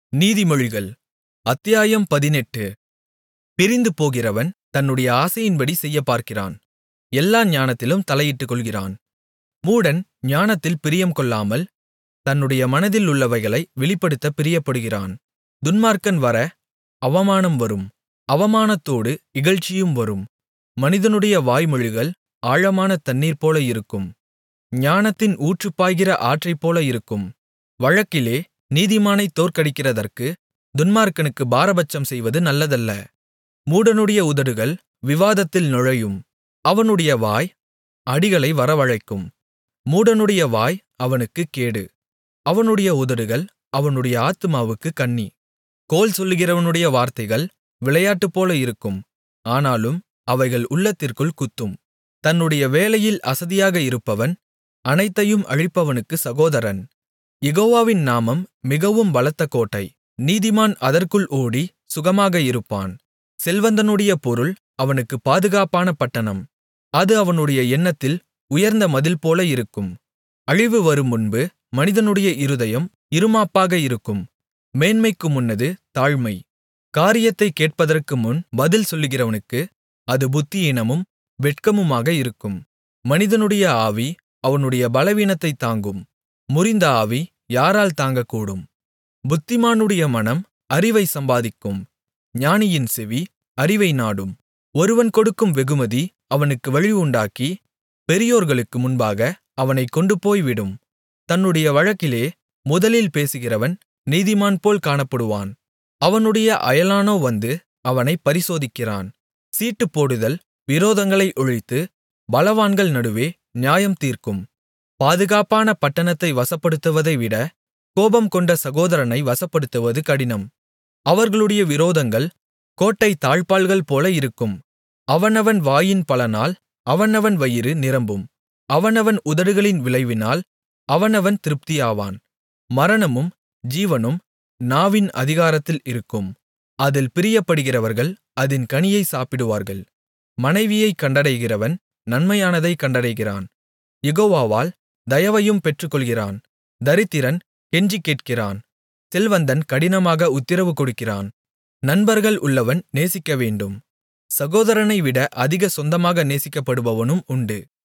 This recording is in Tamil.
நீதிமொழிகள் அத்தியாயம் பதினெட்டு பிரிந்துபோகிறவன் தன்னுடைய ஆசையின்படி செய்யப்பார்க்கிறான் எல்லா ஞானத்திலும் தலையிட்டுக்கொள்கிறான் மூடன் ஞானத்தில் பிரியம்கொள்ளாமல் தன்னுடைய மனதில் உள்ளவைகளை வெளிப்படுத்தப் பிரியப்படுகிறான் துன்மார்க்கன் வர அவமானம் வரும் அவமானத்தோடு இகழ்ச்சியும் வரும் மனிதனுடைய வாய்மொழிகள் ஆழமான தண்ணீர்போல இருக்கும் ஞானத்தின் ஊற்று பாய்கிற ஆற்றைப்போல இருக்கும் வழக்கிலே நீதிமானைத் தோற்கடிக்கிறதற்கு துன்மார்க்கனுக்குப் பாரபட்சம் செய்வது நல்லதல்ல மூடனுடைய உதடுகள் விவாதத்தில் நுழையும் அவனுடைய வாய் அடிகளை வரவழைக்கும் மூடனுடைய வாய் அவனுக்குக் கேடு அவனுடைய உதடுகள் அவனுடைய ஆத்துமாவுக்குக் கண்ணி கோள் சொல்லுகிறவனுடைய வார்த்தைகள் விளையாட்டுப்போல இருக்கும் ஆனாலும் அவைகள் உள்ளத்திற்குள் குத்தும் தன்னுடைய வேலையில் அசதியாக இருப்பவன் அனைத்தையும் அழிப்பவனுக்குச் சகோதரன் யெகோவாவின் நாமம் மிகவும் பலத்த கோட்டை நீதிமான் அதற்குள் ஓடி சுகமாக இருப்பான் செல்வந்தனுடைய பொருள் அவனுக்குப் பாதுகாப்பான பட்டணம் அது அவனுடைய எண்ணத்தில் உயர்ந்த மதில்போல இருக்கும் அழிவு வருமுன்பு மனிதனுடைய இருதயம் இறுமாப்பாக இருக்கும் மேன்மைக்கு முன்னது தாழ்மை காரியத்தைக் கேட்பதற்கு முன் பதில் சொல்லுகிறவனுக்கு அது புத்தியீனமும் வெட்கமுமாக இருக்கும் மனிதனுடைய ஆவி அவனுடைய பலவீனத்தைத் தாங்கும் முறிந்த ஆவி யாரால் தாங்கக்கூடும் புத்திமானுடைய மனம் அறிவைச் சம்பாதிக்கும் ஞானியின் செவி அறிவை நாடும் ஒருவன் கொடுக்கும் வெகுமதி அவனுக்கு வழி உண்டாக்கி பெரியோர்களுக்கு முன்பாக அவனைக் கொண்டுபோய்விடும் தன்னுடைய வழக்கிலே முதலில் பேசுகிறவன் நீதிமான்போல் காணப்படுவான் அவனுடைய அயலானோ வந்து அவனைப் பரிசோதிக்கிறான் சீட்டுப்போடுதல் விரோதங்களை ஒழித்து பலவான்கள் நடுவே நியாயம் தீர்க்கும் பாதுகாப்பான பட்டணத்தை வசப்படுத்துவதைவிட கோபம் கொண்ட சகோதரனை வசப்படுத்துவது கடினம் அவர்களுடைய விரோதங்கள் கோட்டை தாழ்ப்பாள்கள் போல இருக்கும் அவனவன் வாயின் பலனால் அவனவன் வயிறு நிரம்பும் அவனவன் உதடுகளின் விளைவினால் அவனவன் திருப்தியாவான் மரணமும் ஜீவனும் நாவின் அதிகாரத்தில் இருக்கும் அதில் பிரியப்படுகிறவர்கள் அதின் கனியை சாப்பிடுவார்கள் மனைவியைக் கண்டடைகிறவன் நன்மையானதைக் கண்டடைகிறான் யெகோவாவால் தயவையும் பெற்றுக்கொள்கிறான் தரித்திரன் கெஞ்சிக் கேட்கிறான் செல்வந்தன் கடினமாக உத்திரவு கொடுக்கிறான் நண்பர்கள் உள்ளவன் நேசிக்கவேண்டும் சகோதரனைவிட அதிக சொந்தமாக நேசிக்கப்படுபவனும் உண்டு